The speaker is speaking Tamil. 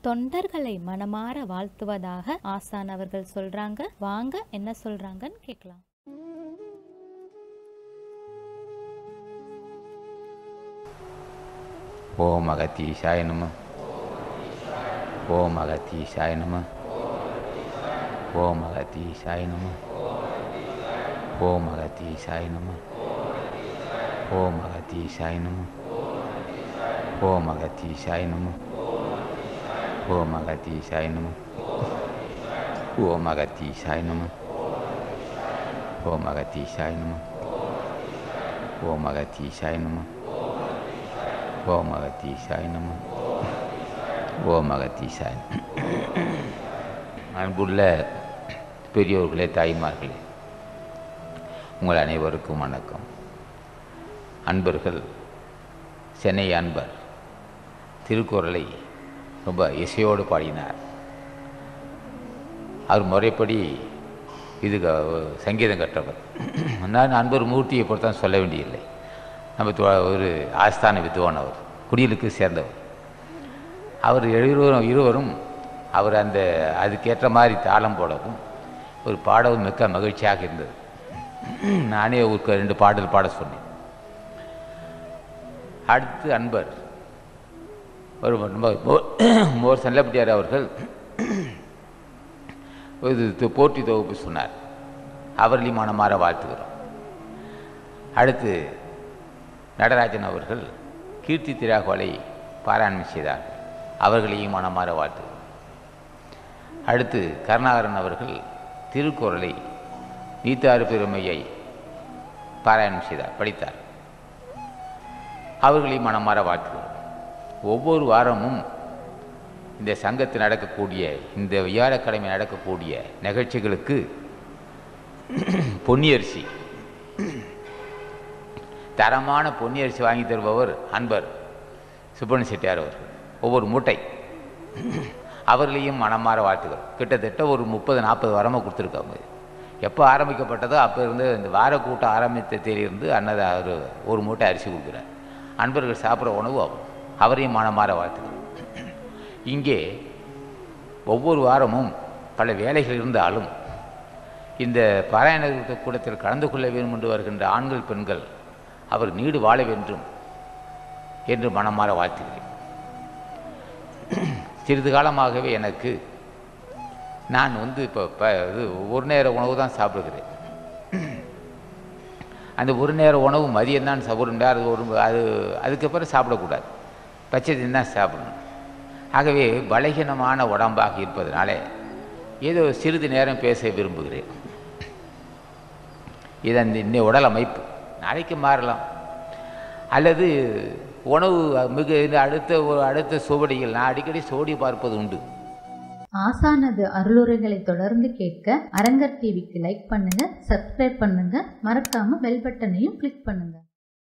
தொண்டர்களை மனமாற வாழ்த்துவதாக ஆசான் அவர்கள் சொல்றாங்க வாங்க என்ன சொல்றாங்கன்னு கேட்கலாம் ஓம் அகத்தீஷாய நம ஓம் அகத்தீஷாய நம ஓம் அகத்தீஷாய நம ஓம் அகத்தீஷாய நம ஓம் அகத்தீஷாய நம ஓம் அகத்தீஷாய நம ஓம் அகத்தீஷாய நம ஓம் அகத்தீஷாய நம ஓம் அகத்தீஷாய நம ஓம் அகத்தீஷாய நம ஓம் அகத்தீசாய் நம ஓம் அகத்தீசாய் அன்புள்ள பெரியோர்களே தாய்மார்களே உங்கள் அனைவருக்கும் வணக்கம் அன்பர்கள் சென்னை அன்பர் திருக்குறளை ரொம்ப இசையோடு பாடினார் அவர் முறைப்படி இது க- சங்கீதம் கற்றவர் நான் அன்பர் மூர்த்தியை பொறுத்தான் சொல்ல வேண்டியதில்லை நம்ம தொ- ஒரு ஆஸ்தான வித்வான் அவர் குடிலுக்கு சேர்ந்தவர் அவர் இருவரும் இருவரும் அவர் அந்த அதுக்கேற்ற மாதிரி தாளம் போடவும் ஒரு பாடவும் மிக்க மகிழ்ச்சியாக இருந்தது நானே ஒரு ரெண்டு பாடல் பாட சொன்னேன் அடுத்து அன்பர் ஒரு ரொம்ப மோ- மோர் செல்லப்பட்டியார் அவர்கள் இது து- போற்றி தொகுப்பு சொன்னார் அவர்களையும் மனமாற வாழ்த்துகிறோம் அடுத்து நடராஜன் அவர்கள் கீர்த்தி திராகோலை பாராயணம் செய்தார் அவர்களையும் மனமாற வாழ்த்து அடுத்து கருணாகரன் அவர்கள் திருக்குறளை நீத்தாறு பெருமையை பாராயணம் செய்தார் படித்தார் அவர்களையும் மனமாற வாழ்த்துகிறோம் ஒவ்வொரு வாரமும் இந்த சங்கத்தில் நடக்கக்கூடிய இந்த வியாழக்கிழமை நடக்கக்கூடிய நிகழ்ச்சிகளுக்கு பொன்னியரிசி தரமான பொன்னியரிசி வாங்கி தருபவர் அன்பர் சுப்பிரமணிய செட்டியார் அவர்கள் ஒவ்வொரு மூட்டை அவர்களையும் மனமாற வாழ்த்துக்கள் கிட்டத்தட்ட ஒரு முப்பது நாற்பது வாரமாக கொடுத்துருக்காங்க எப்போ ஆரம்பிக்கப்பட்டதோ அப்போ இருந்து இந்த வார கூட்டம் ஆரம்பித்த தேதியிலிருந்து அன்னதா ஒரு ஒரு மூட்டை அரிசி கொடுக்குறார் அன்பர்கள் சாப்பிட்ற உணவு ஆகும் அவரையும் மனமாற வாழ்த்துக்கள் இங்கே ஒவ்வொரு வாரமும் பல வேலைகள் இருந்தாலும் இந்த பாராயண கூடத்தில் கலந்து கொள்ள வேண்டும் என்று வருகின்ற ஆண்கள் பெண்கள் அவர் நீடு வாழ வேண்டும் என்று மனமாற வாழ்த்துகிறேன் சிறிது காலமாகவே எனக்கு நான் வந்து இப்போ ப இது ஒரு நேர உணவு தான் சாப்பிடுகிறேன் அந்த ஒரு நேர உணவு மதியம் தான் சாப்பிடுங்க அது ஒரு அது அதுக்கப்புறம் சாப்பிடக்கூடாது பச்சையும் தான் சாப்பிடணும் ஆகவே பலகீனமான உடம்பாக இருப்பதனால ஏதோ சிறிது நேரம் பேச விரும்புகிறேன் இது அந்த இன்னைய உடல் அமைப்பு நாளைக்கு மாறலாம் அல்லது உணவு மிக இந்த அடுத்த ஒரு அடுத்த சுவடிகள் நான் அடிக்கடி சோடி பார்ப்பது உண்டு ஆசானது அருளுரைகளை தொடர்ந்து கேட்க அரங்கர் டிவிக்கு லைக் பண்ணுங்க சப்ஸ்கிரைப் பண்ணுங்க மறக்காம பெல் பட்டனையும் கிளிக் பண்ணுங்க